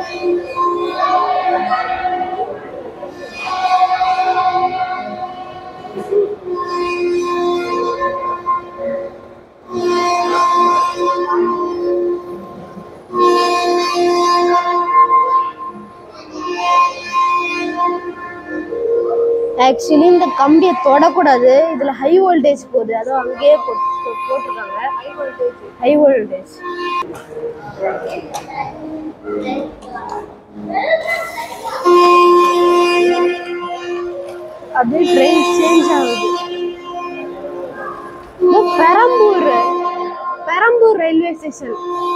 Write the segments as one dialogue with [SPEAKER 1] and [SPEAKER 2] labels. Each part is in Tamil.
[SPEAKER 1] ஆக்சுவலி இந்த கம்பியை தொடக்கூடாது இதுல ஹை வோல்டேஜ் போகுது அதுவும் அங்கேயே போட்டு போட்டிருக்காங்க ஹை வோல்டேஜ் ஹை வோல்டேஜ் அப்படியே ட்ரெயின் சேஞ்ச் ஆகுது இது பெரம்பூர் பெரம்பூர் ரயில்வே ஸ்டேஷன்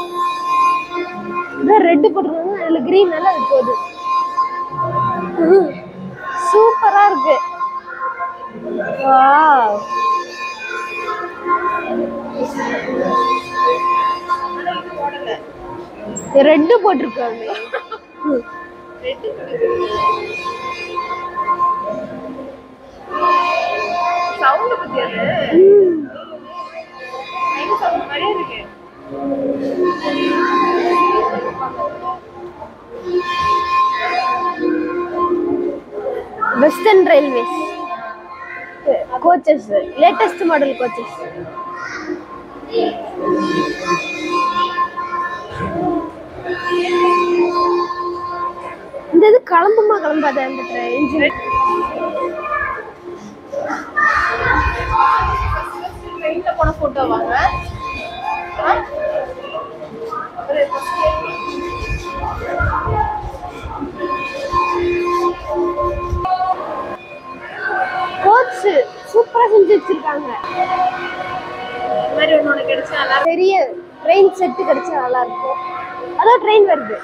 [SPEAKER 1] இதான் ரெட் போட்டிருக்காங்க அதுல கிரீன் நல்லா அது போகுது சூப்பரா இருக்கு வாவ் ரெட் போட்டிருக்காங்க
[SPEAKER 2] சவுண்ட் பத்தி அது சவுண்ட் மாதிரியே இருக்கு
[SPEAKER 1] western railways coaches latest model coaches இந்த இது கிளம்புமா கிளம்பாத அந்த இன்ஜின்
[SPEAKER 2] ட்ரெயின்ல போன போட்டோ வாங்க ஆ? ஒரு
[SPEAKER 1] கோச் சூப்பரா செஞ்சு வச்சிருக்காங்க
[SPEAKER 2] இந்த மாதிரி ஒண்ணு ஒண்ணு கிடைச்சா நல்லா இருக்கும்.
[SPEAKER 1] பெரிய ட்ரெயின் செட்டு கிடைச்சா நல்லா இருக்கும் அதான் ட்ரெயின் வருது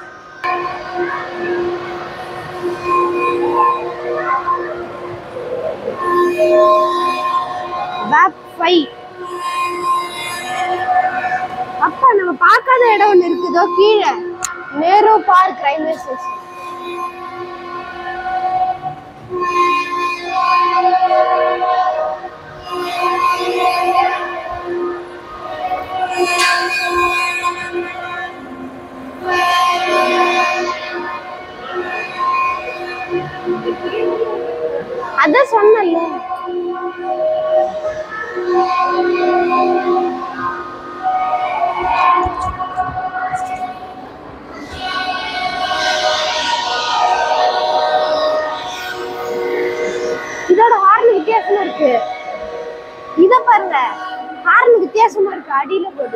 [SPEAKER 1] வேப் ஃபைவ் அப்பா நம்ம பார்க்காத இடம் ஒன்று இருக்குதோ கீழே நேரு பார்க் ரயில்வே ஸ்டேஷன் அதான் சொன்னல இதோட ஹார்ன் வித்தியாசமா இருக்கு இத பாருங்க ஹார்ன் வித்தியாசமா இருக்கு அடியில போகுது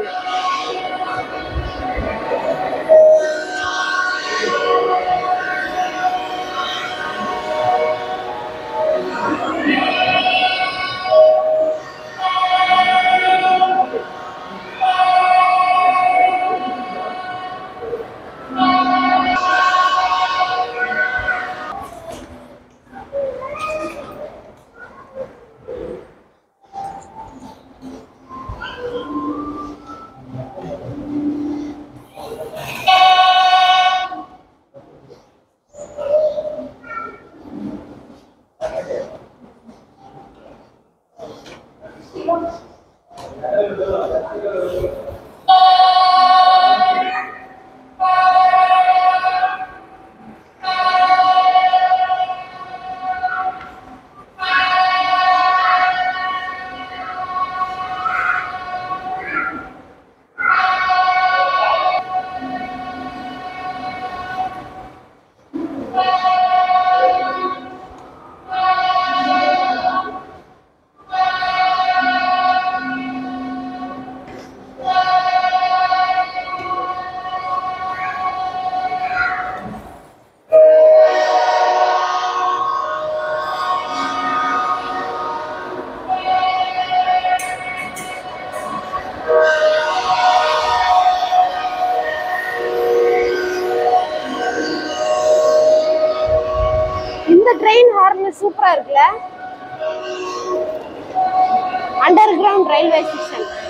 [SPEAKER 1] இந்த ட்ரெயின் ஹார்ன் சூப்பரா இருக்குல்ல அண்டர் கிரவுண்ட் ரயில்வே ஸ்டேஷன்